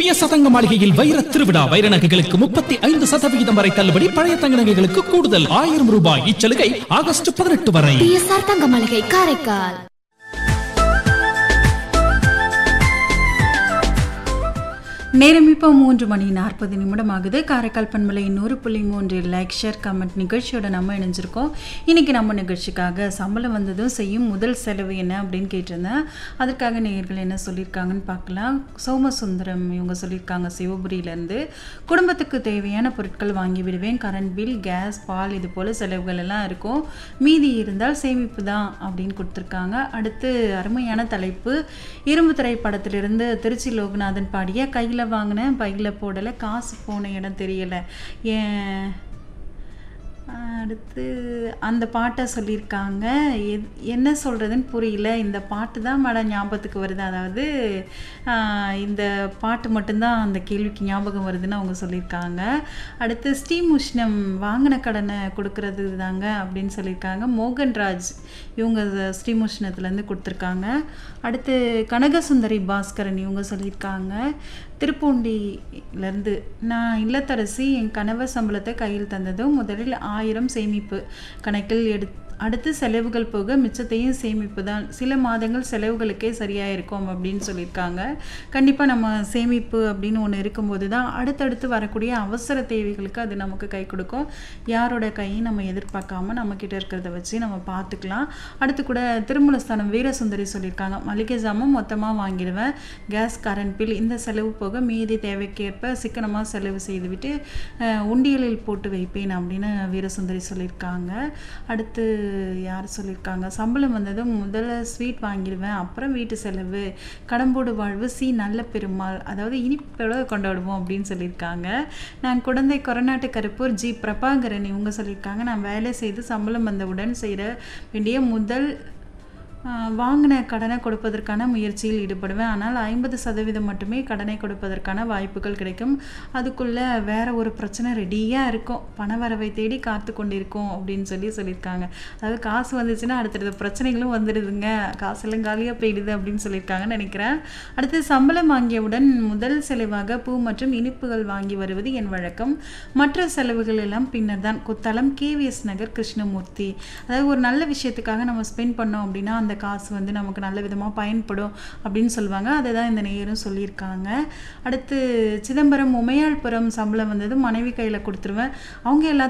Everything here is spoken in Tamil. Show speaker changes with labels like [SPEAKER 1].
[SPEAKER 1] பிய சதங்க மாளிகையில் வைர திருவிழா வைர நகைகளுக்கு முப்பத்தி ஐந்து சதவிகிதம் வரை தள்ளுபடி பழைய தங்க நகைகளுக்கு கூடுதல் ஆயிரம் ரூபாய் இச்சலுகை ஆகஸ்ட் பதினெட்டு வரை
[SPEAKER 2] பிஎஸ்ஆர் தங்க மளிகை காரைக்கால்
[SPEAKER 3] நேரம் இப்போ மூன்று மணி நாற்பது நிமிடம் ஆகுது காரைக்கால் பண்பலை நூறு புள்ளி மூன்று லைக் ஷேர் கமெண்ட் நிகழ்ச்சியோட நம்ம இணைஞ்சிருக்கோம் இன்னைக்கு நம்ம நிகழ்ச்சிக்காக சம்பளம் வந்ததும் செய்யும் முதல் செலவு என்ன அப்படின்னு கேட்டிருந்தேன் அதற்காக நேயர்கள் என்ன சொல்லியிருக்காங்கன்னு பார்க்கலாம் சோமசுந்தரம் இவங்க சொல்லியிருக்காங்க சிவபுரியிலேருந்து குடும்பத்துக்கு தேவையான பொருட்கள் வாங்கி விடுவேன் கரண்ட் பில் கேஸ் பால் இது போல் செலவுகள் எல்லாம் இருக்கும் மீதி இருந்தால் சேமிப்பு தான் அப்படின்னு கொடுத்துருக்காங்க அடுத்து அருமையான தலைப்பு இரும்பு திரைப்படத்திலிருந்து திருச்சி லோகநாதன் பாடிய கையில் வாங்கினேன் பையில் போடலை காசு போன இடம் தெரியலை ஏன் அடுத்து அந்த பாட்டை சொல்லியிருக்காங்க எத்- என்ன சொல்கிறதுன்னு புரியல இந்த பாட்டு தான் மேடம் ஞாபகத்துக்கு வருது அதாவது ஆஹ், இந்த பாட்டு மட்டும்தான் அந்த கேள்விக்கு ஞாபகம் வருதுன்னு அவங்க சொல்லியிருக்காங்க அடுத்து ஸ்ரீம் உஷ்ணம் வாங்கின கடனை கொடுக்கறது தாங்க அப்படின்னு சொல்லியிருக்காங்க மோகன்ராஜ் இவங்க ஸ்ரீமுஷ்ணத்துலேருந்து கொடுத்துருக்காங்க அடுத்து கனகசுந்தரி பாஸ்கரன் இவங்க சொல்லியிருக்காங்க திருப்பூண்டியிலேருந்து நான் இல்லத்தரசி என் கணவர் சம்பளத்தை கையில் தந்ததும் முதலில் ஆயிரம் சேமிப்பு கணக்கில் எடு அடுத்து செலவுகள் போக மிச்சத்தையும் சேமிப்பு தான் சில மாதங்கள் செலவுகளுக்கே சரியாக இருக்கும் அப்படின்னு சொல்லியிருக்காங்க கண்டிப்பாக நம்ம சேமிப்பு அப்படின்னு ஒன்று இருக்கும்போது தான் அடுத்தடுத்து வரக்கூடிய அவசர தேவைகளுக்கு அது நமக்கு கை கொடுக்கும் யாரோட கையும் நம்ம எதிர்பார்க்காம நம்ம கிட்ட இருக்கிறத வச்சு நம்ம பார்த்துக்கலாம் அடுத்து கூட திருமலஸ்தானம் வீரசுந்தரி சொல்லியிருக்காங்க மளிகை ஜாமான் மொத்தமாக வாங்கிடுவேன் கேஸ் கரண்ட் பில் இந்த செலவு போக மீதி தேவைக்கேற்ப சிக்கனமாக செலவு செய்துவிட்டு அஹ், உண்டியலில் போட்டு வைப்பேன் அப்படின்னு வீரசுந்தரி சொல்லியிருக்காங்க அடுத்து யார் சொல்லியிருக்காங்க சம்பளம் வந்ததும் முதல்ல ஸ்வீட் வாங்கிடுவேன் அப்புறம் வீட்டு செலவு கடம்போடு வாழ்வு சி நல்ல பெருமாள் அதாவது இனிப்போட கொண்டாடுவோம் அப்படின்னு சொல்லியிருக்காங்க நான் குழந்தை கொரநாட்டு கருப்பூர் ஜி பிரபாகரன் இவங்க சொல்லியிருக்காங்க நான் வேலை செய்து சம்பளம் வந்தவுடன் செய்கிற வேண்டிய முதல் ஆஹ், வாங்கின கடனை கொடுப்பதற்கான முயற்சியில் ஈடுபடுவேன் ஆனால் ஐம்பது சதவீதம் மட்டுமே கடனை கொடுப்பதற்கான வாய்ப்புகள் கிடைக்கும் அதுக்குள்ளே வேற ஒரு பிரச்சனை ரெடியாக இருக்கும் பண வரவை தேடி காத்து கொண்டிருக்கும் அப்படின்னு சொல்லி சொல்லியிருக்காங்க அதாவது காசு வந்துச்சுன்னா அடுத்தடுத்த பிரச்சனைகளும் வந்துடுதுங்க காசெல்லாம் காலியாக போயிடுது அப்படின்னு சொல்லியிருக்காங்கன்னு நினைக்கிறேன் அடுத்து சம்பளம் வாங்கியவுடன் முதல் செலவாக பூ மற்றும் இனிப்புகள் வாங்கி வருவது என் வழக்கம் மற்ற செலவுகள் எல்லாம் பின்னர் தான் குத்தலம் கேவிஎஸ் நகர் கிருஷ்ணமூர்த்தி அதாவது ஒரு நல்ல விஷயத்துக்காக நம்ம ஸ்பெண்ட் பண்ணோம் அப்படின்னா அந்த காசு வந்து நமக்கு நல்ல விதமாக பயன்படும் அப்படின்னு சொல்லுவாங்க அதை தான் இந்த நேயரும் சொல்லியிருக்காங்க அடுத்து சிதம்பரம் உமையாள்புரம் சம்பளம் வந்தது மனைவி கையில் கொடுத்துருவேன் அவங்க எல்லாத்தையும்